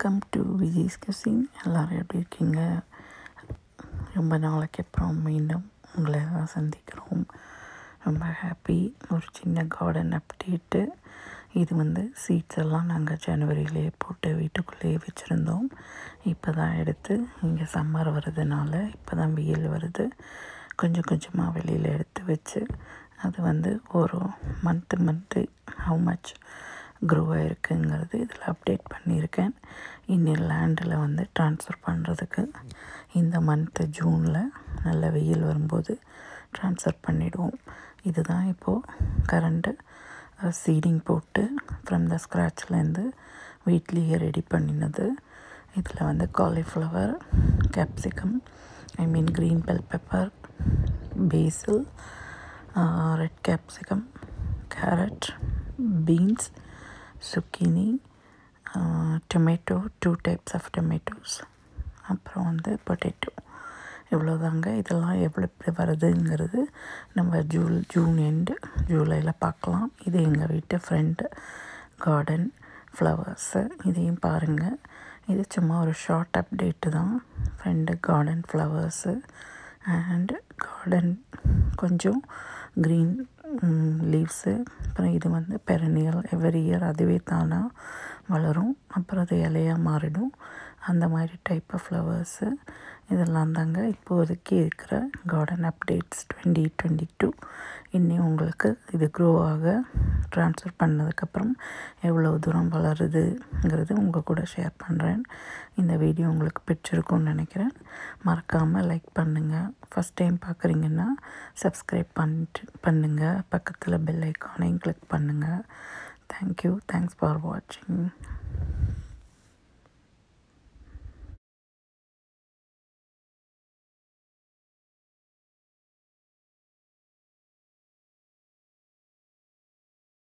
welcome to Vijay's cuisine எல்லோரும் எப்படி இருக்கீங்க ரொம்ப நாளைக்கு அப்புறம் மீண்டும் உங்களை எல்லாம் சந்திக்கிறோம் ரொம்ப ஹாப்பி ஒரு சின்ன கார்டன் அப்டேட்டு இது வந்து சீட்ஸ் எல்லாம் நாங்கள் ஜனவரியிலே போட்டு வீட்டுக்குள்ளேயே வச்சுருந்தோம் இப்போ தான் எடுத்து இங்கே சம்மர் வர்றதுனால இப்போ தான் வெயில் வருது கொஞ்சம் கொஞ்சமாக வெளியில் எடுத்து வச்சு அது வந்து ஒரு month month how much grow ஆகிருக்குங்கிறது இதில் அப்டேட் பண்ணியிருக்கேன் இன்னும் லேண்டில் வந்து ட்ரான்ஸ்ஃபர் பண்ணுறதுக்கு இந்த மந்த்து ஜூனில் நல்ல வெயில் வரும்போது ட்ரான்ஸ்ஃபர் பண்ணிவிடுவோம் இதுதான் இப்போது கரண்ட்டு சீடிங் போட்டு ஃப்ரம் த ஸ்க்ராட்ச்லேருந்து வீட்லேயே ரெடி பண்ணினது இதில் வந்து cauliflower capsicum I mean green bell pepper basil red capsicum carrot beans zucchini tomato two types of tomatoes அப்புறம் வந்து பொட்டேட்டோ இவ்வளோதாங்க இதெல்லாம் எவ்வளோ எப்படி வருதுங்கிறது நம்ம ஜூல் ஜூன் எண்டு ஜூலையில் பார்க்கலாம் இது எங்கள் வீட்டு ஃப்ரெண்டு கார்டன் ஃப்ளவர்ஸு இதையும் பாருங்கள் இது சும்மா ஒரு ஷார்ட் அப்டேட்டு தான் friend garden flowers and garden கொஞ்சம் க்ரீன் லீவ்ஸு அப்புறம் இது வந்து பெரனியல் எவ்ரி இயர் அதுவே தானாக வளரும் அப்புறம் அது இலையாக மாறிடும் அந்த மாதிரி டைப் ஆஃப் ஃப்ளவர்ஸு இதெல்லாம் தாங்க இப்போதைக்கு இருக்கிற garden updates twenty twenty two இன்னும் உங்களுக்கு இது க்ரோ ஆக ட்ரான்ஸ்ஃபர் பண்ணதுக்கப்புறம் எவ்வளோ தூரம் வளருதுங்கிறது உங்கள் கூட ஷேர் பண்ணுறேன் இந்த வீடியோ உங்களுக்கு பிடிச்சிருக்கும்னு நினைக்கிறேன் மறக்காமல் லைக் பண்ணுங்கள் ஃபஸ்ட் டைம் பார்க்குறீங்கன்னா சப்ஸ்கிரைப் பண்ணிட்டு பண்ணுங்கள் பக்கத்தில் பெல் ஐக்கானையும் கிளிக் பண்ணுங்கள் தேங்க்யூ தேங்க்ஸ் ஃபார் வாட்சிங்